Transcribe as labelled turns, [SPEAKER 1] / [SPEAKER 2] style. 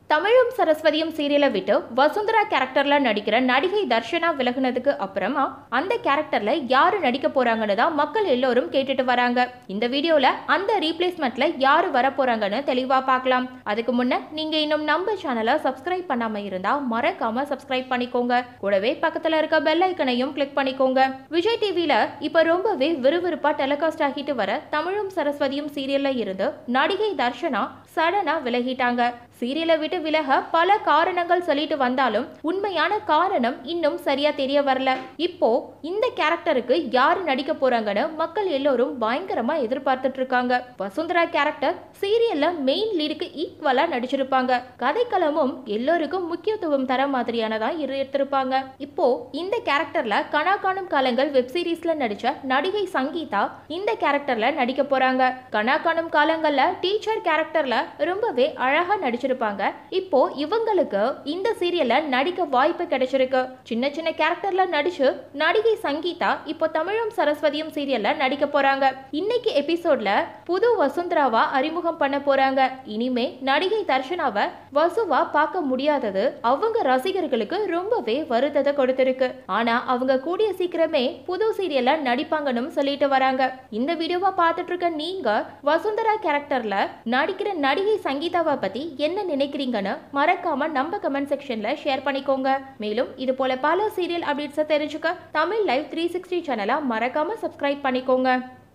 [SPEAKER 1] தமிழும் சரஸ்வதியும் சீரியலை விட்டு வசுந்தரா கேரக்டர்ல நடிக்கிற நடிகை தர்ஷனா விலகுனதுக்கு அப்புறமா அந்த கேரக்டர்ல யாரு நடிக்க போறாங்கன்னு தான் மக்கள் எல்லோரும் கேட்டுட்டு வராங்க இந்த வீடியோல அந்த ரீப்ளேஸ்மெண்ட்ல யாரு வர போறாங்கன்னு தெளிவா பார்க்கலாம் அதுக்கு முன்ன நீங்க இன்னும் நம்ம சேனலை சப்ஸ்கிரைப் பண்ணாம இருந்தா மறக்காம சப்ஸ்கிரைப் பண்ணிக்கோங்க கூடவே பக்கத்துல இருக்க பெல் ஐக்கனையும் கிளிக் பண்ணிக்கோங்க விஜய் டிவில இப்ப ரொம்பவே விறுவிறுப்பா டெலிகாஸ்ட் ஆகிட்டு வர தமிழும் சரஸ்வதியும் சீரியல்ல இருந்து நடிகை தர்ஷனா சடனா விலகிட்டாங்க சீரியலை விட்டு விலக பல காரணங்கள் சொல்லிட்டு வந்தாலும் உண்மையான காரணம் இன்னும் சரியா தெரிய வரல இப்போ இந்த கேரக்டருக்கு யாரு நடிக்க போறாங்கன்னு மக்கள் எல்லோரும் பயங்கரமா எதிர்பார்த்துட்டு இருக்காங்க வசுந்தரா கேரக்டர் சீரியல்ல மெயின் லீடுக்கு ஈக்குவலா நடிச்சிருப்பாங்க கதைக்களமும் எல்லோருக்கும் முக்கியத்துவம் தர மாதிரியானதா இரு- எடுத்திருப்பாங்க இப்போ இந்த கேரக்டர்ல கனா காணும் காலங்கள் வெப் சீரிஸ்ல நடிச்ச நடிகை சங்கீதா இந்த கேரக்டர்ல நடிக்க போறாங்க கனா காணும் காலங்கள்ல டீச்சர் கேரக்டர்ல ரொம்பவே அழகா நடிச்சிருப்பாங்க இப்போ இவங்களுக்கு இந்த சீரியல்ல நடிக்க வாய்ப்பு கிடைச்சிருக்கு சின்ன சின்ன கேரக்டர்ல நடிச்சு நடிகை சங்கீதா இப்போ தமிழும் சரஸ்வதியும் சீரியல்ல நடிக்க போறாங்க இன்னைக்கு எபிசோட்ல புது வசுந்தராவா அறிமுகம் பண்ண போறாங்க இனிமே நடிகை தர்ஷனாவை வசுவா பார்க்க முடியாதது அவங்க ரசிகர்களுக்கு ரொம்பவே வருத்தத்தை கொடுத்திருக்கு ஆனா அவங்க கூடிய சீக்கிரமே புது சீரியல்ல நடிப்பாங்கன்னு சொல்லிட்டு வராங்க இந்த வீடியோவை பார்த்துட்டு இருக்க நீங்க வசுந்தரா கேரக்டர்ல நடிக்கிற நடிகை சங்கீதாவை பத்தி என்ன நினைக்கிறீங்கன்னு மறக்காம நம்ம கமெண்ட் செக்ஷன்ல ஷேர் பண்ணிக்கோங்க மேலும் இது போல பல சீரியல் அப்டேட்ஸை தெரிஞ்சுக்க தமிழ் லைவ் த்ரீ சிக்ஸ்டி சேனலை மறக்காம சப்ஸ்கிரைப் பண்ணிக்கோங்க